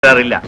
Sir ഇല്ല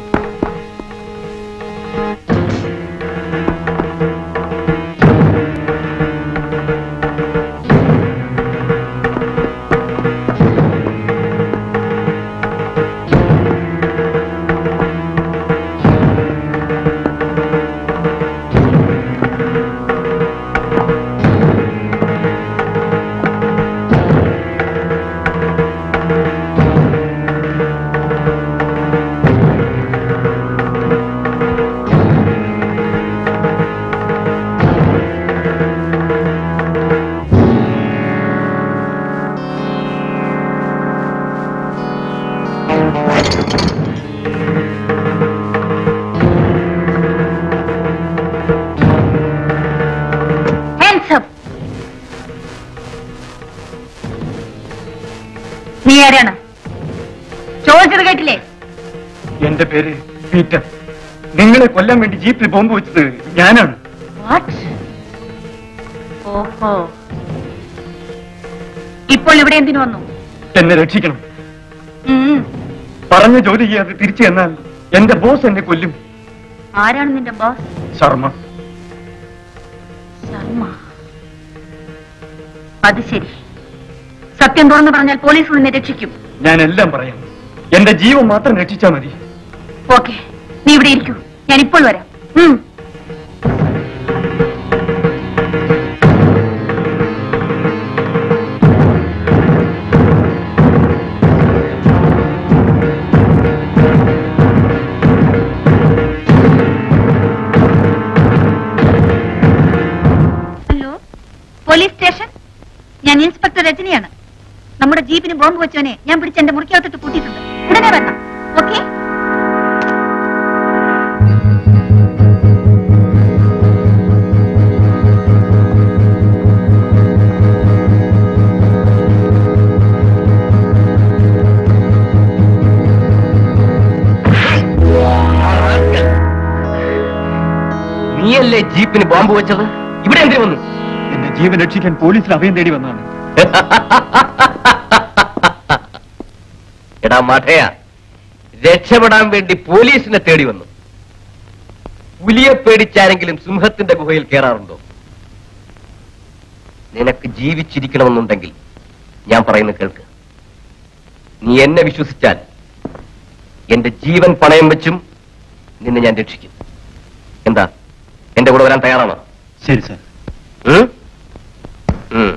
Hands up. നീ ആരാണ് ചോദിച്ചത് കേട്ടില്ലേ എന്റെ പേര് പീറ്റർ നിങ്ങളെ കൊല്ലാൻ വേണ്ടി ജീപ്പിൽ ബോംബ് വെച്ചത് ഞാനാണ് വാട്ട് ഓഹോ ഇപ്പോൾ ഇവിടെ എന്തിനു വന്നു എന്നെ രക്ഷിക്കണം ഉം. പറഞ്ഞ ജോലി ചെയ്യാതെ തിരിച്ചു എന്നാൽ എന്റെ ബോസ് എന്നെ കൊല്ലും ആരാണ് നിന്റെ ബോസ് ശർമ്മ ശർമ്മ അത് ശരി സത്യം തുറന്നു പറഞ്ഞാൽ പോലീസ് നിന്നെ രക്ഷിക്കും ഞാൻ എല്ലാം പറയാം എന്റെ ജീവൻ മാത്രം രക്ഷിച്ചാ മതി ഓക്കെ നീ ഇവിടെ ഇരിക്കൂ ഞാൻ ഇപ്പോൾ വരാം ഉം. ഹലോ പോലീസ് സ്റ്റേഷൻ ഞാൻ ഇൻസ്പെക്ടർ രജനിയാണ് നമ്മുടെ ജീപ്പിന് ബോംബ് വെച്ചവനെ ഞാൻ പിടിച്ച് എന്റെ മുറിക്കകത്തിട്ട് പൂട്ടിയിട്ടുണ്ട് ഉടനെ വരണം ഓക്കെ നീയല്ലേ ജീപ്പിന് ബോംബ് വെച്ചത് ഇവിടെ എന്തിനു വന്നു എന്റെ ജീവൻ രക്ഷിക്കാൻ പോലീസിൽ അഭയം തേടി വന്നതാണ് എടാ മഠയ രക്ഷപ്പെടാൻ വേണ്ടി പോലീസിനെ തേടി വന്നു പുലിയെ പേടിച്ചാരെങ്കിലും സിംഹത്തിന്റെ ഗുഹയിൽ കയറാറുണ്ടോ നിനക്ക് ജീവിച്ചിരിക്കണമെന്നുണ്ടെങ്കിൽ ഞാൻ പറയുന്നത് കേൾക്ക് നീ എന്നെ വിശ്വസിച്ചാൽ എന്റെ ജീവൻ പണയം വെച്ചും നിന്നെ ഞാൻ രക്ഷിക്കും എന്താ എന്റെ കൂടെ വരാൻ തയ്യാറാണോ ശരി സാർ ഉം? ഉം.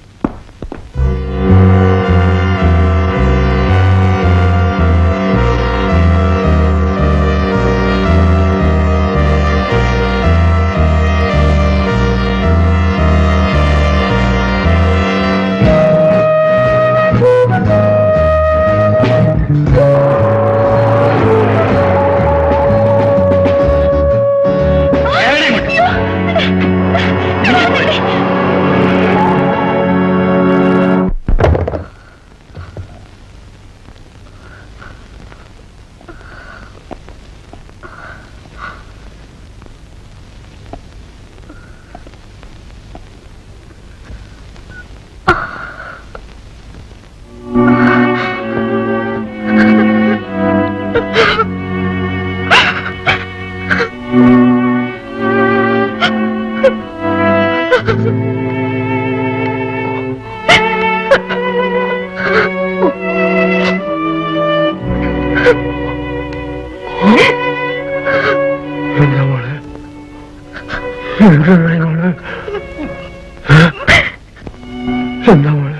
എന്താ മോളെ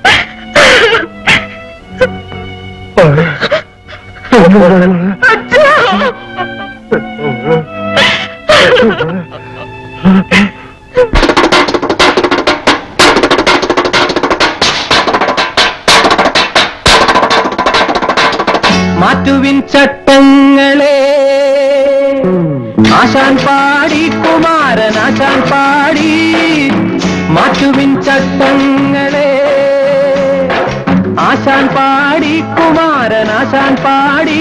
മാറ്റുവിൻ ചട്ടങ്ങളെ ആശാൻ പാടി കുമാരൻ ആശാൻ പാടി മാറ്റുവിൻ ചട്ടങ്ങളെ ആശാൻ പാടി കുമാരൻ ആശാൻ പാടി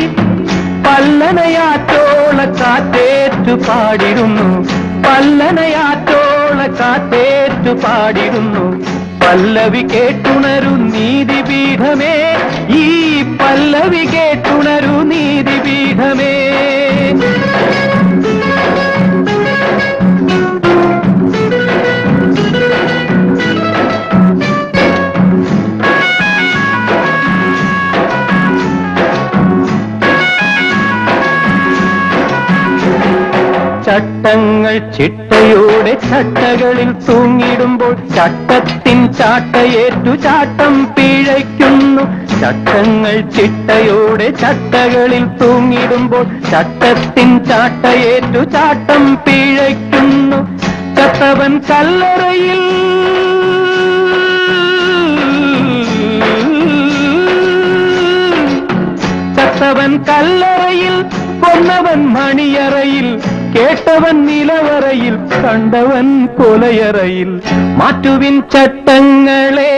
പല്ലനയാറ്റോള കാറ്റേറ്റു പാടിടുന്നു പല്ലനയാറ്റോള കാറ്റേറ്റു പാടിടുന്നു പല്ലവി കേട്ടുണരു നീതിപീഠമേ ഈ പല്ലവി കേട്ടുണരു നീതി ചട്ടങ്ങൾ ചിട്ടയോടെ ചട്ടകളിൽ തൂങ്ങിടുമ്പോൾ ചട്ടത്തിൻ ചാട്ടയേറ്റു ചാട്ടം പിഴയ്ക്കുന്നു ചട്ടങ്ങൾ ചിട്ടയോടെ ചട്ടകളിൽ തൂങ്ങിടുമ്പോൾ ചട്ടത്തിൻ ചാട്ടയേറ്റു ചാട്ടം പിഴയ്ക്കുന്നു ചത്തവൻ കല്ലറയിൽ ചത്തവൻ കല്ലറയിൽ കൊന്നവൻ മണിയറയിൽ കേട്ടവൻ നിലവറയിൽ കണ്ടവൻ കൊലയറയിൽ മാറ്റുവിൻ ചട്ടങ്ങളെ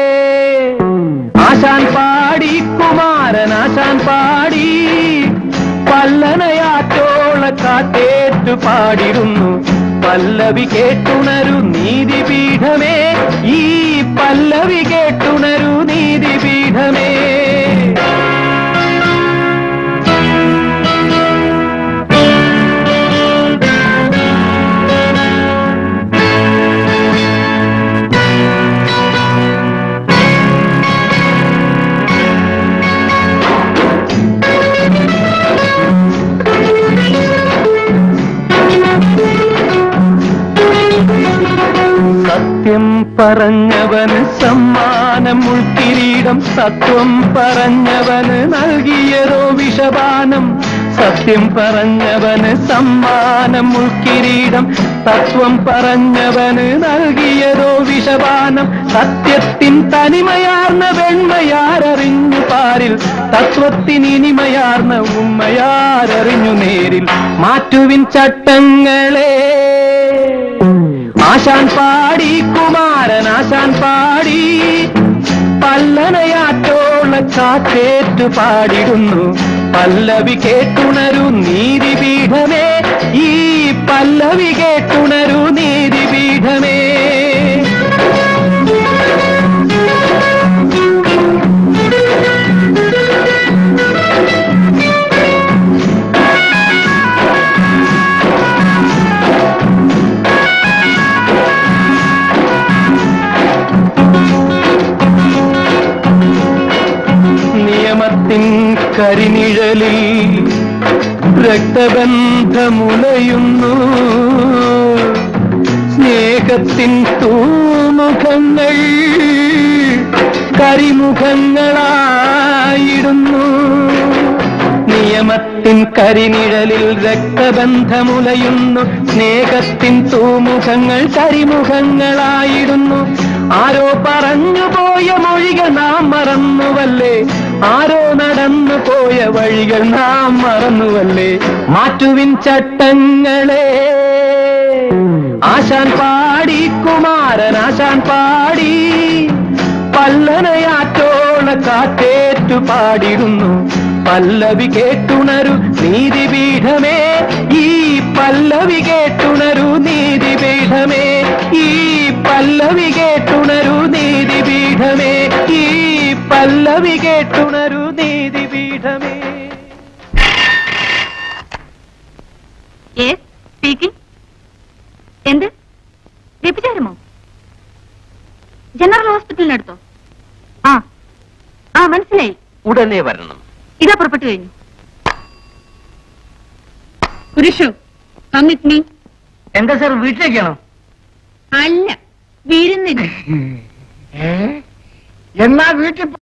ആശാൻ പാടി കുമാരൻ ആശാൻ പാടി പല്ലനയാറ്റോള കാറ്റേറ്റു പാടിടുന്നു പല്ലവി കേട്ടുണരു നീതിപീഠമേ ഈ പല്ലവി കേട്ടുണരു നീതിപീഠമേ സത്യം പറഞ്ഞവന് സമ്മാനം ഉൾക്കിരീടം സത്വം പറഞ്ഞവന് നൽകിയതോ വിഷപാനം സത്യം പറഞ്ഞവന് സമ്മാനം ഉൾക്കിരീടം തത്വം പറഞ്ഞവന് നൽകിയതോ വിഷപാനം സത്യത്തിൻ തനിമയാർന്ന വെണ്മയാരറിഞ്ഞു പാരിൽ തത്വത്തിന് ഇനിമയാർന്ന ഉമ്മയാരറിഞ്ഞു നേരിൽ മാറ്റുവിൻ ചട്ടങ്ങളെ ആശാൻ പാടി കുമാരൻ ആശാൻ പാടി പല്ലനയാറ്റോള കാറ്റേറ്റു പാടിടുന്നു പല്ലവി കേട്ടുണരു നീതിപീഠമേ ഈ പല്ലവി കേട്ടുണരു നീതിപീഠമേ നിയമത്തിൻ കരിനിഴലിൽ രക്തബന്ധമുലയുന്നു സ്നേഹത്തിൻ തൂമുഖങ്ങൾ കരിമുഖങ്ങളായിടുന്നു നിയമത്തിൻ കരിനിഴലിൽ രക്തബന്ധമുലയുന്നു സ്നേഹത്തിൻ തൂമുഖങ്ങൾ കരിമുഖങ്ങളായിടുന്നു ആരോ പറഞ്ഞു പോയ മൊഴികൾ നാം മറന്നുവല്ലേ ആരോ നടന്നു പോയ വഴികൾ നാം മറന്നുവല്ലേ മാറ്റുവിൻ ചട്ടങ്ങളെ ആശാൻ പാടി കുമാരൻ ആശാൻ പാടി പല്ലനയാറ്റോള കാറ്റേറ്റു പാടിടുന്നു പല്ലവി കേട്ടുണരു നീതിപീഠമേ ഈ പല്ലവി കേട്ടുണരു നീതിപീഠമേ ഈ പല്ലവി കേട്ടുണരു നീതിപീഠമേ ഈ പല്ലവി കേട്ടുണരു നീതിപീഠമേ യെസ് സ്പീക്കിംഗ് എന്ത് വ്യഭിചാരമോ ജനറൽ ഹോസ്പിറ്റലിനടുത്തോ ആ ആ മനസ്സിലായി ഉടനെ വരണം ഇതാ പുറപ്പെട്ടു കഴിഞ്ഞു പുരുഷു കമ്മിറ്റ് മീ എന്താ സാർ വീട്ടിലേക്കാണോ അല്ല വിരുന്നിന് എന്നാ വീട്ടിൽ